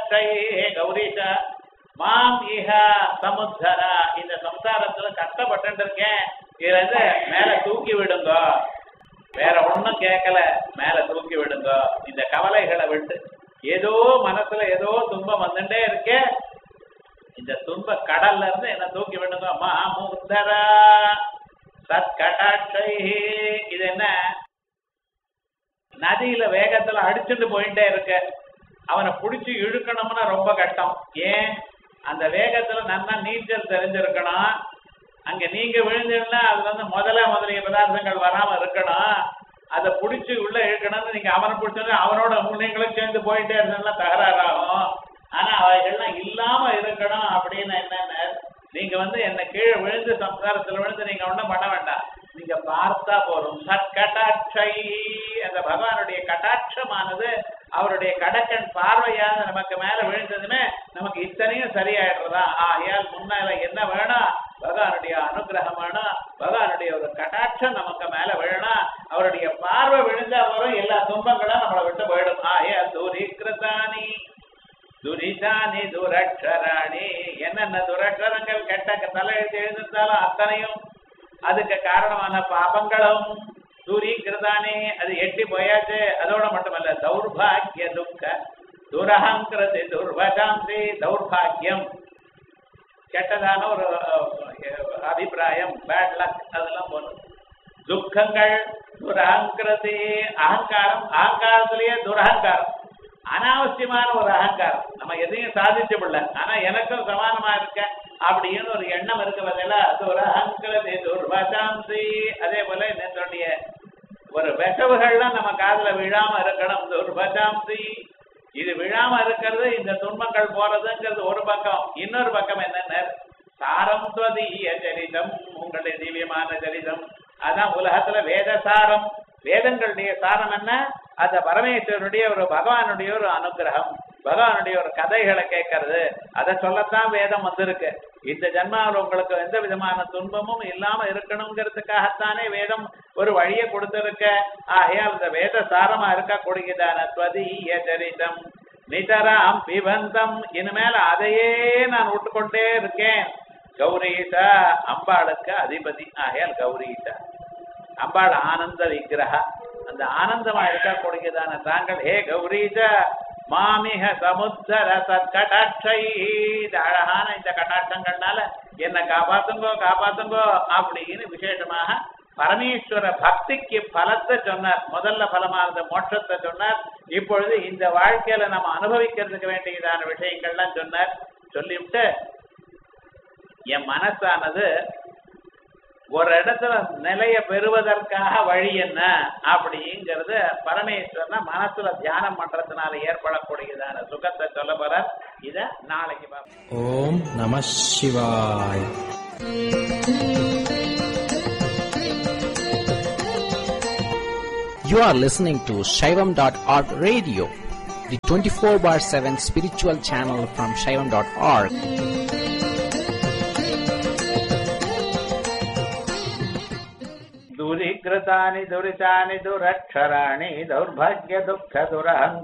சத்கடாட்சை கௌரீஷ மாம் இஹ சமுத்தரா இந்த சம்சாரத்துல கஷ்டப்பட்டு இருக்கேன் இதுல இருந்து மேல தூக்கி விடுங்க வேற ஒண்ணும் கேட்கல மேல தூக்கி விடுங்க இந்த கவலைகளை விட்டு ஏதோ மனசுல ஏதோ துன்பம் வந்துட்டே இருக்கே இந்த துன்ப கடல்ல இருந்து என்ன தூக்கி விடுங்க மாமுத்தரா சத்கடாட்சை இது என்ன நதியில வேகத்துல அடிச்சுட்டு போயிட்டே இருக்க அவனை புடிச்சு இழுக்கணும்னா ரொம்ப கஷ்டம் ஏன் அந்த வேகத்துல நல்லா நீச்சல் தெரிஞ்சிருக்கணும் அங்க நீங்க விழுந்தீங்கன்னா அதுல இருந்து முதல்ல முதலிய பதார்த்தங்கள் வராம இருக்கணும் அதை புடிச்சு உள்ள இழுக்கணும்னு நீங்க அவனை பிடிச்சோன்னா அவனோட நீங்களும் சேர்ந்து போயிட்டே இருந்தா தகராறாகும் ஆனா அவைகள்லாம் இல்லாம இருக்கணும் அப்படின்னு என்னன்னு நீங்க வந்து என்ன கீழே விழுந்து சம்சாரத்துல விழுந்து நீங்க ஒண்ணும் பண்ண வேண்டாம் நீங்க பார்த்தா போதும் சற்கட்டாட்சை அந்த பகவானுடைய கட்டாட்சமானது அவருடைய கடக்கன் பார்வையாக நமக்கு மேல விழுந்ததுமே நமக்கு இத்தனையும் சரியாயிடுறதா ஆகையால் முன்னால என்ன வேணும் பகவானுடைய அனுகிரகம் வேணும் பகவானுடைய ஒரு கட்டாட்சம் நமக்கு மேல விழணும் அவருடைய பார்வை விழுந்தா வரும் எல்லா துன்பங்களும் நம்மளை விட்டு போயிடும் ஆகையால் தூரிகிருதானி துரிதானி துரக்ஷராணி என்னென்ன துரக்ஷரங்கள் கெட்ட தலையெழுத்து எழுந்திருந்தாலும் அத்தனையும் அதுக்கு காரணமான பாபங்களும் தூரீகிருதானே அது எட்டி போயாச்சு அதோட மட்டுமல்ல தௌர்பாகிய துக்க துரகங்கிறது துர்வகாந்தி தௌர்பாகியம் கெட்டதான ஒரு அஹ், அபிப்பிராயம் பேட் லக் அதெல்லாம் போதும் துக்கங்கள் துரகங்கிறது அகங்காரம் அகங்காரத்திலேயே துரகங்காரம் அனாவசியமான ஒரு அகங்காரம் நம்ம எதையும் சாதிச்சு விடல ஆனா எனக்கும் சமானமா இருக்க அப்படின்னு ஒரு எண்ணம் இருக்கு பதில அது ஒரு அகங்கிறது துர்வசாந்தி அதே போல என்னுடைய ஒரு வெசவுகள்லாம் நம்ம காதுல விழாம இருக்கணும் துர்வசாந்தி இது விழாம இருக்கிறது இந்த துன்பங்கள் போறதுங்கிறது ஒரு பக்கம் இன்னொரு பக்கம் என்னென்ன சாரம் துவதீய சரிதம் உங்களுடைய திவ்யமான சரிதம் அதான் உலகத்துல வேத சாரம் வேதங்களுடைய சாரம் என்ன அந்த பரமேஸ்வரனுடைய ஒரு பகவானுடைய ஒரு அனுகிரகம் பகவானுடைய ஒரு கதைகளை கேட்கறது அதை சொல்லத்தான் வேதம் வந்திருக்கு இந்த ஜன்மாவில் உங்களுக்கு எந்த விதமான துன்பமும் இல்லாம இருக்கணுங்கிறதுக்காகத்தானே வேதம் ஒரு வழியை கொடுத்திருக்க ஆகையால் இந்த வேத சாரமா இருக்கக்கூடியதான துவதீய சரிதம் நிதராம் பிபந்தம் இனிமேல் அதையே நான் விட்டுக்கொண்டே இருக்கேன் கௌரீஷா அம்பாளுக்கு அதிபதி ஆகையால் கௌரீஷா அம்பாள் ஆனந்த விக்கிரக அந்த ஆனந்தமா இருக்கக்கூடியதான தாங்கள் ஹே கௌரீஜ மாமிக சமுத்தர சத்கடாட்சை இந்த அழகான இந்த கட்டாட்சங்கள்னால என்ன காப்பாத்துங்கோ காப்பாத்துங்கோ அப்படின்னு விசேஷமாக பரமேஸ்வர பக்திக்கு பலத்தை சொன்னார் முதல்ல பலமானது மோட்சத்தை சொன்னார் இப்பொழுது இந்த வாழ்க்கையில நம்ம அனுபவிக்கிறதுக்கு வேண்டியதான விஷயங்கள்லாம் சொன்னார் சொல்லிவிட்டு என் மனசானது ஒரு இடத்துல நிலைய பெறுவதற்காக வழி என்ன அப்படிங்கிறது பரமேஸ்வரனை மனசுல தியானம் பண்றதுனால ஏற்படக்கூடியதான சுகத்தை சொல்ல போற இத நாளைக்கு பார்ப்போம் ஓம் நம சிவாய் You are listening to Shaivam.org radio, the 24 bar 7 spiritual channel from Shaivam.org. दूरीकृतानि दुरितानि दुरक्षराणि दौर्भाग्य दुःख दुरहं